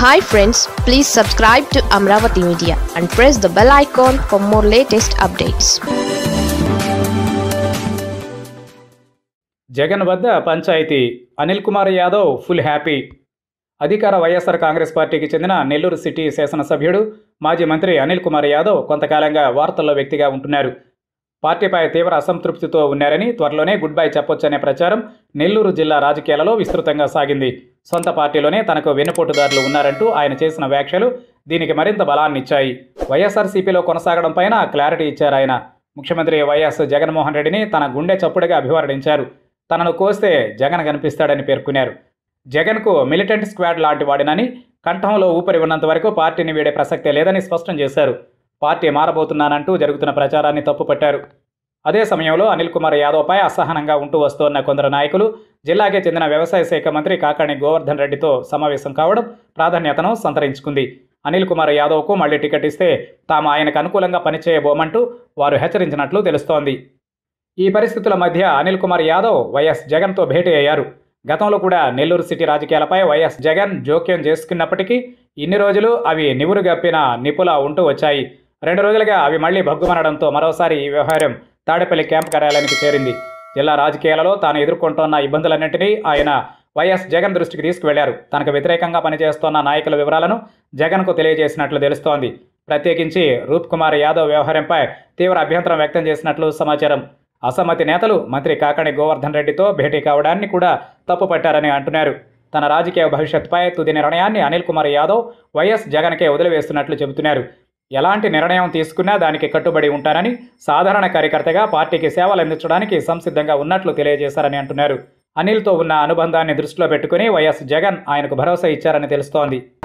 hi friends please subscribe to Amaravati media and press the bell icon for more latest updates Jagan వద్ద పంచాయతీ Anil Kumar Yadav full happy అధికార వైఎస్ఆర్ కాంగ్రెస్ పార్టీకి చెందిన Nellore city శాసనసభ్యుడు మాజీ మంత్రి అనిల్ కుమార్ యాదవ్ కొంతకాలంగా వార్తల్లో వ్యక్తిగా ఉంటున్నారు పార్టీపై తీవ్ర అసంతృప్తితో ఉన్నారని త్వరలోనే గుడ్ బై చెప్పొచ్చనే ప్రచారం నెల్లూరు జిల్లా రాజకీయాలలో విస్తృతంగా సాగింది సొంత పార్టీలోనే తనకు వెన్నుపోటుదారులు ఉన్నారంటూ ఆయన చేసిన వ్యాఖ్యలు దీనికి మరింత బలాన్నిచ్చాయి వైఎస్ఆర్సీపీలో కొనసాగడం పైన క్లారిటీ ఇచ్చారు ఆయన ముఖ్యమంత్రి వైఎస్ జగన్మోహన్ రెడ్డిని తన గుండె చప్పుడుగా అభివర్ణించారు తనను కోస్తే జగన్ కనిపిస్తాడని పేర్కొన్నారు జగన్కు మిలిటెంట్ స్క్వాడ్ లాంటి వాడినని కంఠంలో ఊపిరి ఉన్నంత వరకు పార్టీని వీడే ప్రసక్తే లేదని స్పష్టం చేశారు పార్టీ మారబోతున్నానంటూ జరుగుతున్న ప్రచారాన్ని తప్పుపట్టారు అదే సమయంలో అనిల్ కుమార్ యాదవ్పై అసహనంగా ఉంటూ వస్తోన్న కొందరు నాయకులు జిల్లాకే చెందిన వ్యవసాయ శాఖ మంత్రి కాకాణి గోవర్ధన్ రెడ్డితో సమావేశం కావడం ప్రాధాన్యతను సంతరించుకుంది అనిల్ కుమార్ యాదవ్కు మళ్లీ టికెట్ ఇస్తే తాము ఆయనకు అనుకూలంగా పనిచేయబోమంటూ వారు హెచ్చరించినట్లు తెలుస్తోంది ఈ పరిస్థితుల మధ్య అనిల్ కుమార్ యాదవ్ వైఎస్ జగన్తో భేటీ అయ్యారు గతంలో కూడా నెల్లూరు సిటీ రాజకీయాలపై వైఎస్ జగన్ జోక్యం చేసుకున్నప్పటికీ ఇన్ని రోజులు అవి నివురుగప్పిన నిపుల ఉంటూ వచ్చాయి రెండు రోజులుగా అవి మళ్లీ భగ్గుమనడంతో మరోసారి ఈ వ్యవహారం తాడేపల్లి క్యాంప్ కార్యాలయానికి చేరింది జిల్లా రాజకీయాలలో తాను ఎదుర్కొంటున్న ఇబ్బందులన్నింటినీ ఆయన వైఎస్ జగన్ దృష్టికి తీసుకువెళ్లారు తనకు వ్యతిరేకంగా పనిచేస్తున్న నాయకుల వివరాలను జగన్కు తెలియజేసినట్లు తెలుస్తోంది ప్రత్యేకించి రూప్ కుమార్ యాదవ్ వ్యవహారంపై తీవ్ర అభ్యంతరం వ్యక్తం చేసినట్లు సమాచారం అసమ్మతి నేతలు మంత్రి కాకణి గోవర్ధన్ రెడ్డితో భేటీ కావడాన్ని కూడా తప్పుపట్టారని అంటున్నారు తన రాజకీయ భవిష్యత్తుపై తుది నిర్ణయాన్ని అనిల్ కుమార్ యాదవ్ వైఎస్ జగన్కే వదిలివేస్తున్నట్లు చెబుతున్నారు ఎలాంటి నిర్ణయం తీసుకున్నా దానికి కట్టుబడి ఉంటానని సాధారణ కార్యకర్తగా పార్టీకి సేవలు అందించడానికి సంసిద్ధంగా ఉన్నట్లు తెలియజేశారని అంటున్నారు అనిల్తో ఉన్న అనుబంధాన్ని దృష్టిలో పెట్టుకుని వైఎస్ జగన్ ఆయనకు భరోసా ఇచ్చారని తెలుస్తోంది